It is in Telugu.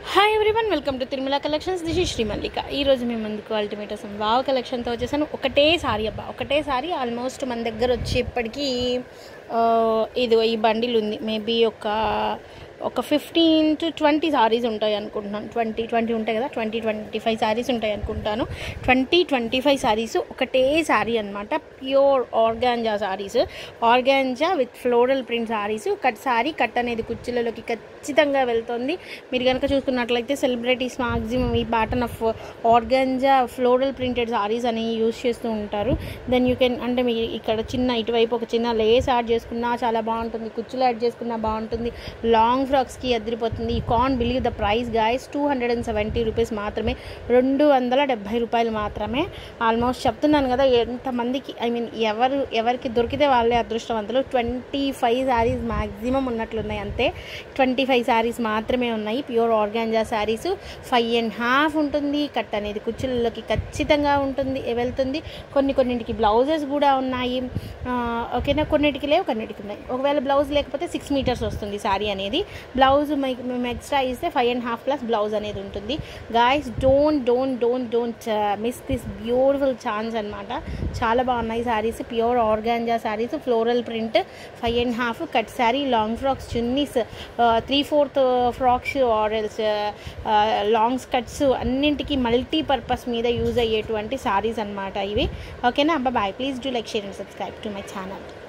hi everyone welcome to Tirumala collections this ఈ శ్రీ మల్లిక ఈ రోజు మేము ముందుకు అల్టిమేట్ అసలు వావ్ కలెక్షన్తో వచ్చేసాను ఒకటే సారీ అబ్బా ఒకటే సారీ ఆల్మోస్ట్ మన దగ్గర వచ్చేప్పటికీ ఆ, ఇది ఈ బండిల్ ఉంది మేబీ ఒక ఒక ఫిఫ్టీన్ టు ట్వంటీ సారీస్ ఉంటాయి అనుకుంటున్నాను ట్వంటీ ట్వంటీ ఉంటాయి కదా ట్వంటీ ట్వంటీ ఫైవ్ సారీస్ ఉంటాయి అనుకుంటాను ట్వంటీ ట్వంటీ ఫైవ్ సారీస్ ఒకటే సారీ అనమాట pure organza saris organza with floral print saris cut sari cut అనేది కుర్చీలలోకి ఖచ్చితంగా వెళ్తుంది మీరు కనుక చూసుకున్నట్లయితే సెలబ్రిటీస్ మాక్సిమం ఈ pattern of organza floral printed saris అని యూస్ చేస్తూ ఉంటారు దెన్ యూ కెన్ అంటే మీ ఇక్కడ చిన్న ఇటువైపు ఒక చిన్న లేస్ యాడ్ చేసుకున్నా చాలా బాగుంటుంది కుచ్చులు యాడ్ చేసుకున్నా బాగుంటుంది లాంగ్ ఫ్రాక్స్కి అదిరిపోతుంది ఈ can believe the price guys two hundred and seventy rupees మాత్రమే రెండు వందల డెబ్భై రూపాయలు మాత్రమే ఆల్మోస్ట్ చెప్తున్నాను కదా ఎంతమందికి ఐ మీన్ ఎవరు ఎవరికి దొరికితే వాళ్ళే అదృష్టవంతులు ట్వంటీ ఫైవ్ శారీస్ మ్యాక్సిమం ఉన్నట్లున్నాయి అంతే ట్వంటీ ఫైవ్ శారీస్ మాత్రమే ఉన్నాయి pure organza saris five and half ఉంటుంది కట్ అనేది కుచ్చులలోకి ఖచ్చితంగా ఉంటుంది వెళ్తుంది కొన్ని కొన్నింటికి బ్లౌజెస్ కూడా ఉన్నాయి ఆ, ఓకేనా కొన్నిటికి లేవు కొన్నిటికి ఉన్నాయి ఒకవేళ బ్లౌజ్ లేకపోతే సిక్స్ మీటర్స్ వస్తుంది శారీ అనేది బ్లౌజ్ మేము ఎక్స్ట్రా ఇస్తే five and half plus blouse అనేది ఉంటుంది guys don't don't don't don't miss this beautiful chance అనమాట చాలా బాగున్నాయి saris pure organza saris floral print five and half cut sari long frocks chunnis three fourth frocks ఆర్ఎల్స్ లాంగ్ స్కట్స్ అన్నింటికి మల్టీ పర్పస్ మీద యూజ్ అయ్యేటువంటి శారీస్ అనమాట ఇవి ఓకేనా అబ్బా bye please do like share and subscribe to my channel